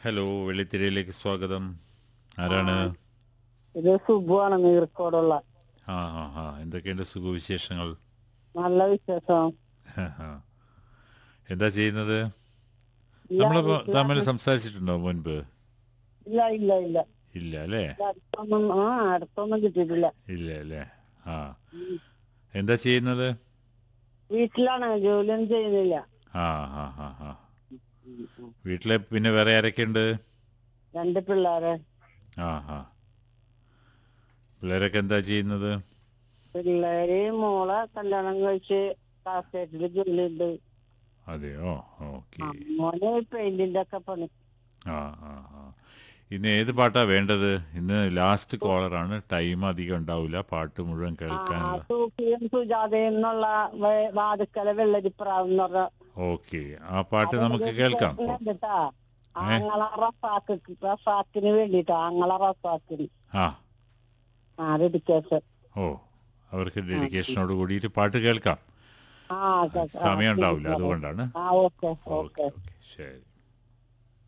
Hello വെള്ളിത്തിരയിലേക്ക് സ്വാഗതം ആരാണ് ഇത് സുബുവാണ് നീർക്കോടുള്ള ആ ആ ആ എന്തൊക്കെയുണ്ട് സുഖവിശേഷങ്ങൾ നല്ല വിശേഷം എന്താ ചെയ്യുന്നത് ഇല്ല, നമ്മൾ വീട്ടിലാണ്. തമ്മിൽ സംസാരിച്ചിട്ടുണ്ടോ മുൻപ് ഇല്ല ഇല്ല ഇല്ല ഇല്ല അല്ലേ ഇത് അടുത്തൊന്നും ആ അടുത്തൊന്നും കിട്ടിയിട്ടില്ല ഇല്ല അല്ലേ ആ എന്താ ചെയ്യുന്നത് വീട്ടിലാണ് ജോലിയൊന്നും ചെയ്യുന്നില്ല ആ ആ ആ ആ വീട്ടിലെ പിന്നെ വേറെ ആരൊക്കെയുണ്ട് രണ്ട് പിള്ളേരെ ആ ആ പിള്ളേരൊക്കെ എന്താ ചെയ്യുന്നത് പിള്ളേര് മോളെ കല്യാണം കഴിച്ച് കാസേറ്റില് ജോലിയുണ്ട് അതെയോ ഓക്കെ ആ, മോന് പെയിന്റിന്റെ ഒക്കെ പണി ആ ആ ആ ഇന്ന് ഏത് പാട്ടാ വേണ്ടത് ഇന്ന് ലാസ്റ്റ് കോളറാണ് ടൈം അധികം ഉണ്ടാവില്ല പാട്ട് മുഴുവൻ ആ കേൾക്കാനുള്ള സൂഫിയും സുജാതയും എന്നുള്ള വേ- വാതുക്കല വെള്ളരിപ്രാവ് എന്ന് പറഞ്ഞ ഓക്കെ ആ പാട്ട് നമുക്ക് കേൾക്കാം ഇപ്പൊ. കേട്ടാ ആങ്ങള റസാക്ക് റസാക്കിന് വേണ്ടിട്ടാ ആങ്ങള റസാക്കിന് ആ ആ ഡെഡിക്കേഷൻ ഓ അവർക്ക് ഡെഡിക്കേഷനോട് കൂടിയിട്ട് പാട്ട് കേൾക്കാം ആ കേട്ടോ. സമയം ഉണ്ടാവില്ല അതുകൊണ്ടാണ് ആ ഓക്കെ ഓക്കെ ഓക്കെ ഓക്കെ ശരി